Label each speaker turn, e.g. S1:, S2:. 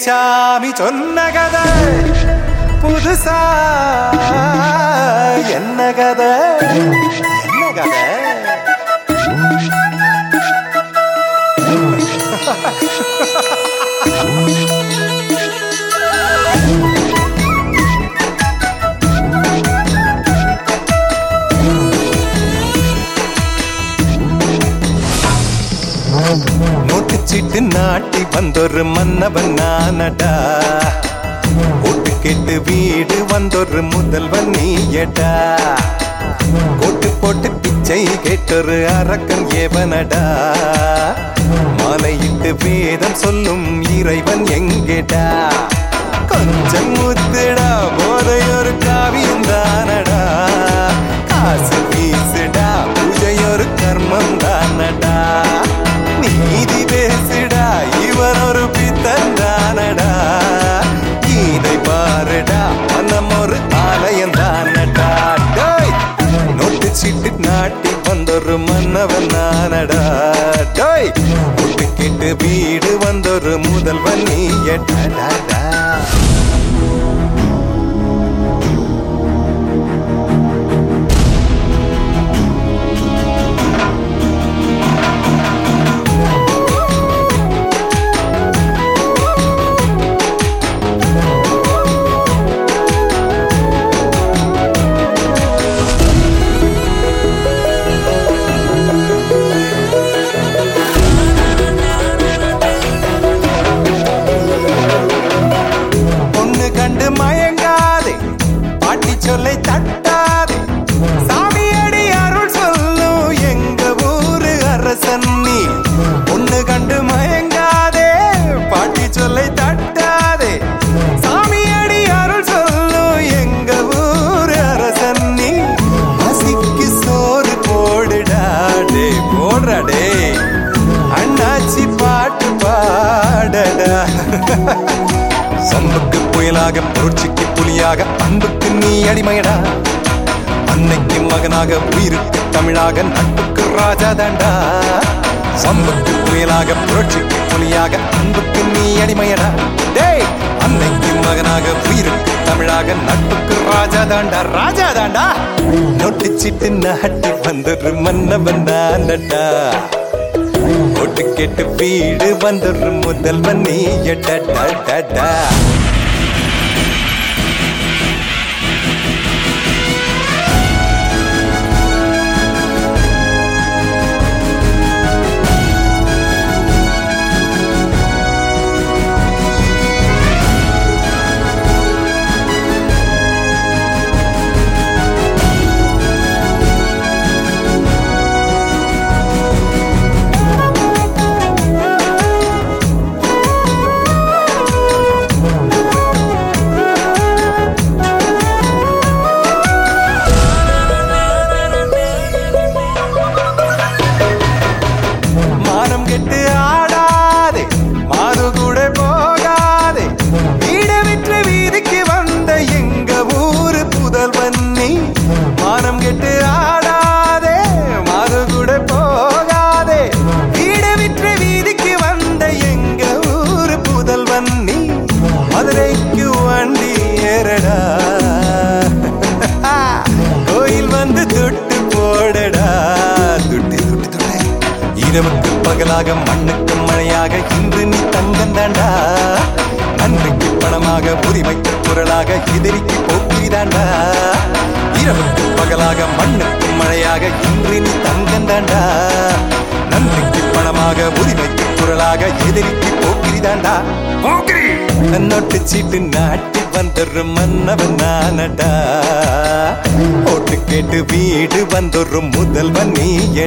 S1: சாமி சொன்ன கதை புதுசா என்ன கதை என்ன கதை நோட்டுச்சீட்டு நாட்டி வந்தொரு மன்னவன் நானடா ஓட்டு கேட்டு வீடு வந்தொரு முதல்வன் நீயடா கோட்டு போட்டு பிச்சை கேட்டொரு அரக்கன் ஏவனடா மாலையிட்டு வேதம் சொல்லும் இறைவன் எங்கேடா கொஞ்சம் முத்துடா போதையொரு காவியம் தானடா காசு வீசுடா பூஜையொரு கர்மம் தானடா நீதி பேசுடா இவன் ஒரு பித்தன் தானடா இதை பாருடா மனம் ஒரு ஆலயம் தானடா டேய் நோட்டு சீட்டு நாட்டி வந்தொரு மன்னவன் நானடா டோய் ஒட்டு கேட்டு வீடு வந்தொரு முதல்வன் நீயடா பொண்ணு கண்டு மயங்காதே பாட்டி சொல்லை தட்டாதே சாமியடி அருள் சொல்லும் எங்க ஊரு அரசன் நீ பொண்ணு கண்டு மயங்காதே பாட்டி சொல்லை தட்டாதே சாமியடி அருள் சொல்லும் எங்க ஊரு அரசன் நீ பசிக்கு சோறு போடுடா டே போடுறா டே அண்ணாச்சி பாட்டு பாடடா சம்புக்கு புயலாக புரட்சிக்கு புலியாக அன்புக்கு நீ அடிமையடா அன்னைக்கு மகனாக உயிருக்கு தமிழாக நட்புக்கு ராஜா தாண்டா சம்புக்கு புயலாக புரட்சிக்கு புலியாக அன்புக்கு நீ அடிமையடா டேய் அன்னைக்கு மகனாக உயிருக்கு தமிழாக நட்புக்கு ராஜா தாண்டா ராஜா தாண்டா நொட்டிச்சிட்டு நாட்டி வந்துரு மன்னவன் நானடா ஓட்டு கேட்டு வீடு வந்துரு முதல்வன் நீ எடடடடா மானம் கெட்டு ஆடாதே மாறு கூட போகாதே வீட விற்று வீதிக்கு வந்த எங்க ஊரு புதல்வன் நீ மானம் கெட்டு ஆடாதே மாறு கூட போகாதே வீட விற்று வீதிக்கு வந்த எங்க ஊரு புதல்வன் நீ மதுரைக்கு வண்டி ஏறடா கோயில் வந்து துட்டு போடடா துட்டு துட்டு துட்டு இரவுக்கு பகலாக மண்ணுக்கு மழையாக இன்று நீ தங்கம் தாண்டா நன்றிக்கு பணமாக உரிமைக்கு குரலாக எதிரிக்கு போக்கிரி தாண்டா இரவுக்கு பகலாக மண்ணுக்கு மழையாக இன்று நீ தங்கம் தாண்டா நன்றிக்கு பணமாக உரிமைக்கு குரலாக எதிரிக்கு போக்கிரி தாண்டா போக்கிரி நொட்டு சீட்டு நாட்டி வந்துரு மன்னவன் நானடா ஓட்டு கேட்டு வீடு வந்துரு முதல்வன் நீ